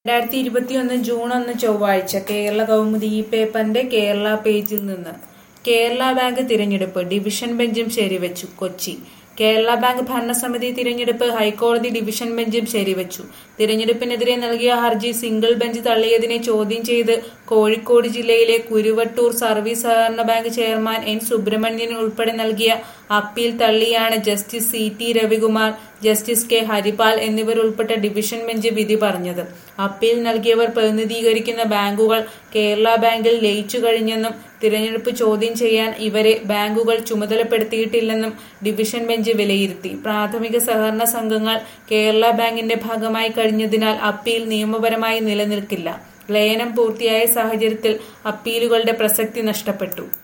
രണ്ടായിരത്തി ഇരുപത്തിയൊന്ന് ജൂൺ ഒന്ന് ചൊവ്വാഴ്ച കേരള കൗമുദി ഈ പേപ്പറിന്റെ കേരള പേജിൽ നിന്ന് കേരള ബാങ്ക് തിരഞ്ഞെടുപ്പ് ഡിവിഷൻ ബെഞ്ചും ശരിവച്ചു കൊച്ചി കേരള ബാങ്ക് ഭരണസമിതി തിരഞ്ഞെടുപ്പ് ഹൈക്കോടതി ഡിവിഷൻ ബെഞ്ചും ശരിവച്ചു തിരഞ്ഞെടുപ്പിനെതിരെ നൽകിയ ഹർജി സിംഗിൾ ബെഞ്ച് തള്ളിയതിനെ ചോദ്യം ചെയ്ത് കോഴിക്കോട് ജില്ലയിലെ കുരുവട്ടൂർ സർവീസ് സഹകരണ ബാങ്ക് ചെയർമാൻ എൻ സുബ്രഹ്മണ്യൻ ഉൾപ്പെടെ നൽകിയ അപ്പീൽ തള്ളിയാണ് justice C T Ravikumar justice K Haripal എന്നിവരുൾപ്പെട്ട ഡിവിഷൻ ബെഞ്ച് വിധി പറഞ്ഞത് അപ്പീൽ നൽകിയവർ പ്രതിനിധീകരിക്കുന്ന ബാങ്കുകൾ കേരള ബാങ്കിൽ ലയിച്ചു കഴിഞ്ഞെന്നും തിരഞ്ഞെടുപ്പ് ചോദ്യം ചെയ്യാൻ ഇവരെ ബാങ്കുകൾ ചുമതലപ്പെടുത്തിയിട്ടില്ലെന്നും ഡിവിഷൻ ബെഞ്ച് വിലയിരുത്തി പ്രാഥമിക സഹകരണ സംഘങ്ങൾ കേരള ബാങ്കിന്റെ ഭാഗമായി കഴിഞ്ഞതിനാൽ അപ്പീൽ നിയമപരമായി നിലനിൽക്കില്ല ലയനം പൂർത്തിയായ സാഹചര്യത്തിൽ അപ്പീലുകളുടെ പ്രസക്തി നഷ്ടപ്പെട്ടു